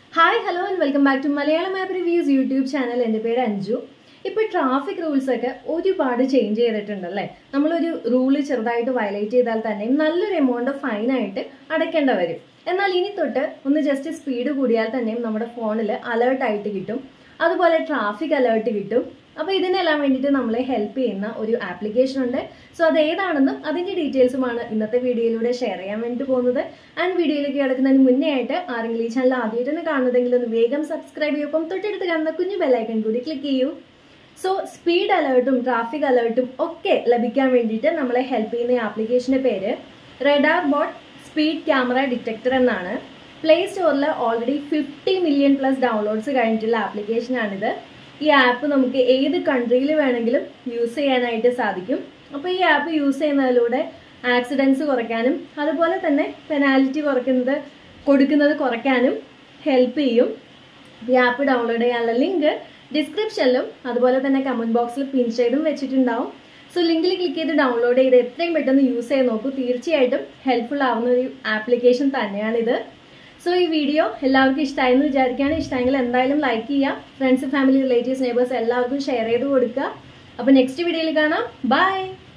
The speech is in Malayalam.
hi hello and welcome back to Malayalam app reviews YouTube channel എൻ്റെ പേര് അഞ്ജു ഇപ്പോൾ ട്രാഫിക് റൂൾസ് ഒക്കെ ഒരുപാട് ചേഞ്ച് ചെയ്തിട്ടുണ്ടല്ലേ നമ്മളൊരു റൂള് ചെറുതായിട്ട് വയലേറ്റ് ചെയ്താൽ തന്നെ നല്ലൊരു എമൗണ്ട് ഓഫ് ഫൈൻ ആയിട്ട് അടയ്ക്കേണ്ട വരും എന്നാൽ ഇനി തൊട്ട് ഒന്ന് ജസ്റ്റ് സ്പീഡ് കൂടിയാൽ തന്നെയും നമ്മുടെ ഫോണിൽ അലേർട്ട് ആയിട്ട് കിട്ടും അതുപോലെ ട്രാഫിക് അലേർട്ട് കിട്ടും അപ്പോൾ ഇതിനെല്ലാം വേണ്ടിയിട്ട് നമ്മളെ ഹെൽപ്പ് ചെയ്യുന്ന ഒരു ആപ്ലിക്കേഷൻ ഉണ്ട് സോ അത് ഏതാണെന്നും അതിൻ്റെ ഡീറ്റെയിൽസുമാണ് ഇന്നത്തെ വീഡിയോയിലൂടെ ഷെയർ ചെയ്യാൻ വേണ്ടി പോകുന്നത് ആൻഡ് വീഡിയോയിലേക്ക് കിടക്കുന്നതിന് മുന്നേ ആയിട്ട് ആരെങ്കിലും ഈ ചാനൽ ആദ്യമായിട്ടാണ് കാണുന്നതെങ്കിൽ ഒന്ന് വേഗം സബ്സ്ക്രൈബ് ചെയ്യും ഒപ്പം തൊട്ടടുത്ത് കാണുന്ന കുഞ്ഞു ബെല്ലൈക്കൺ കൂടി ക്ലിക്ക് ചെയ്യൂ സോ സ്പീഡ് അലേർട്ടും ട്രാഫിക് അലേർട്ടും ഒക്കെ ലഭിക്കാൻ വേണ്ടിയിട്ട് നമ്മളെ ഹെൽപ്പ് ചെയ്യുന്ന ഈ ആപ്ലിക്കേഷൻ്റെ പേര് radar bot speed camera detector എന്നാണ് പ്ലേ സ്റ്റോറിൽ already fifty million plus downloads കഴിഞ്ഞിട്ടുള്ള ആപ്ലിക്കേഷനാണിത് ഈ ആപ്പ് നമുക്ക് ഏത് കൺട്രിയിൽ വേണമെങ്കിലും യൂസ് ചെയ്യാനായിട്ട് സാധിക്കും അപ്പോൾ ഈ ആപ്പ് യൂസ് ചെയ്യുന്നതിലൂടെ ആക്സിഡൻസ് കുറയ്ക്കാനും അതുപോലെ തന്നെ പെനാൽറ്റി കുറയ്ക്കുന്നത് കൊടുക്കുന്നത് കുറയ്ക്കാനും ഹെൽപ്പ് ചെയ്യും ഈ ആപ്പ് ഡൗൺലോഡ് ചെയ്യാനുള്ള ലിങ്ക് ഡിസ്ക്രിപ്ഷനിലും അതുപോലെ തന്നെ കമന്റ് ബോക്സിൽ പിൻ ചെയ്തും വെച്ചിട്ടുണ്ടാവും സോ ലിങ്കിൽ ക്ലിക്ക് ചെയ്ത് ഡൗൺലോഡ് ചെയ്ത് എത്രയും പെട്ടെന്ന് യൂസ് ചെയ്ത് നോക്കൂ തീർച്ചയായിട്ടും ഹെൽപ്ഫുൾ ആവുന്ന ഒരു ആപ്ലിക്കേഷൻ തന്നെയാണിത് സോ ഈ വീഡിയോ എല്ലാവർക്കും ഇഷ്ടമായെന്ന് വിചാരിക്കുകയാണ് ഇഷ്ടമെങ്കിൽ എന്തായാലും ലൈക്ക് ചെയ്യുക ഫ്രണ്ട്സ് ഫാമിലി റിലേറ്റീവ്സ് നെയ്ബേഴ്സ് എല്ലാവർക്കും ഷെയർ ചെയ്ത് കൊടുക്കുക അപ്പോൾ നെക്സ്റ്റ് വീഡിയോയിൽ കാണാം ബൈ